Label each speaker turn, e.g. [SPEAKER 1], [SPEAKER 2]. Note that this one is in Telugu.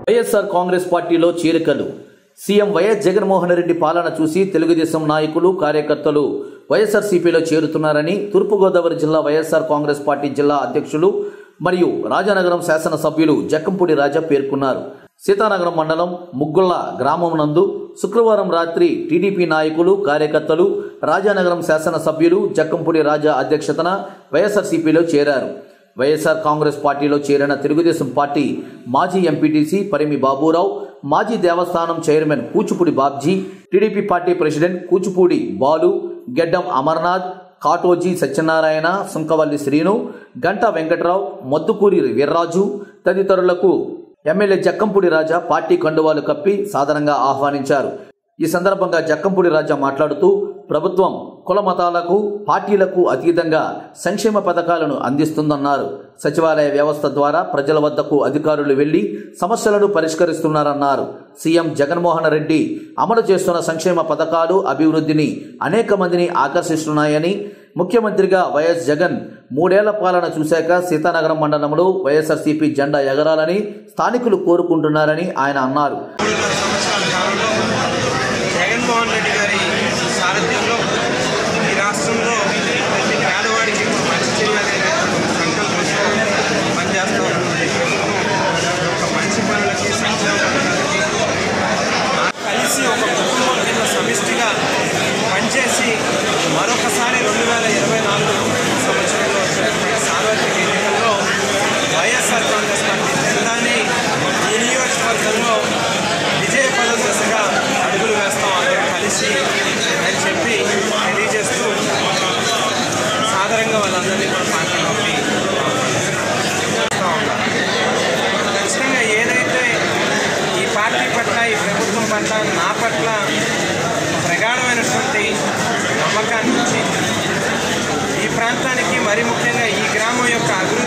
[SPEAKER 1] వైఎస్ఆర్ కాంగ్రెస్ పార్టీలో చేరికలు సీఎం వైఎస్ జగన్మోహన్ రెడ్డి పాలన చూసి తెలుగుదేశం నాయకులు కార్యకర్తలు వైఎస్ఆర్సీపీలో చేరుతున్నారని తూర్పుగోదావరి జిల్లా వైఎస్ఆర్ కాంగ్రెస్ పార్టీ జిల్లా అధ్యక్షులు మరియు రాజానగరం శాసనసభ్యులు జక్కంపూడి రాజా పేర్కొన్నారు సీతానగరం మండలం ముగ్గుళ్ల గ్రామం నందు శుక్రవారం రాత్రి టీడీపీ నాయకులు కార్యకర్తలు రాజానగరం శాసనసభ్యులు జక్కంపూడి రాజా అధ్యక్షతన వైఎస్ఆర్సీపీలో చేరారు వైఎస్ఆర్ కాంగ్రెస్ పార్టీలో చేరిన తెలుగుదేశం పార్టీ మాజీ ఎంపీటీసీ పరిమి బాబురావు మాజీ దేవస్థానం chairman Kuchipudi Babji TDP party president Kuchipudi Balu Geddam Amarnath Katoji Satyanarayana Sunkavalli Srinu Ganta Venkatrao Maddukuri Veerraju తదితరులకు ఎమ్మెల్యే జక్కంపూడి రాజా పార్టీ కండువాలు కప్పి సాధారణంగా ఆహ్వానించారు ఈ సందర్భంగా జక్కంపూడి రాజా మాట్లాడుతూ ప్రభుత్వం కుల మతాలకు పార్టీలకు అతీతంగా సంక్షేమ పథకాలను అందిస్తుందన్నారు సచివాలయ వ్యవస్థ ద్వారా ప్రజల వద్దకు అధికారులు వెళ్లి సమస్యలను పరిష్కరిస్తున్నారన్నారు సీఎం జగన్మోహన్ రెడ్డి అమలు చేస్తున్న సంక్షేమ పథకాలు అభివృద్ధిని అనేక మందిని ఆకర్షిస్తున్నాయని ముఖ్యమంత్రిగా వైఎస్ జగన్ మూడేళ్ల పాలన చూశాక సీతానగరం మండలంలో వైఎస్ఆర్సీపీ జెండా ఎగరాలని స్థానికులు కోరుకుంటున్నారని ఆయన అన్నారు
[SPEAKER 2] జగన్మోహన్ రెడ్డి గారి సారథ్యంలో ఈ రాష్ట్రంలో ప్రతి పేదవాడికి మంచి చేయాలనే సంకల్పంతో పనిచేస్తూ ఉన్నటువంటి ప్రభుత్వం ఒక మంచి పనులకి సంక్షేమ పథకాలకి కలిసి ఒక కుటుంబం కింద సమిష్టిగా పనిచేసి మరొకసారి రెండు వేల ఇరవై నాలుగు సంవత్సరంలో జరిగే సార్వత్రిక ఎన్నికల్లో వైఎస్ఆర్ కాంగ్రెస్ పార్టీ జెండాని ఈ నియోజకవర్గంలో విజయపదం దిశగా అడుగులు వేస్తాం అందరూ కలిసి అని చెప్పి తెలియజేస్తూ సాధారణంగా వాళ్ళందరినీ కూడా పార్టీలోకి ఆహ్వానిస్తూ ఉన్నారు. ఖచ్చితంగా ఏదైతే ఈ పార్టీ పట్ల ఈ ప్రభుత్వం పట్ల నా పట్ల ప్రగాఢమైనటువంటి నమ్మకాన్ని ఇచ్చి ఈ ప్రాంతానికి మరి ముఖ్యంగా ఈ గ్రామం యొక్క అభివృద్ధి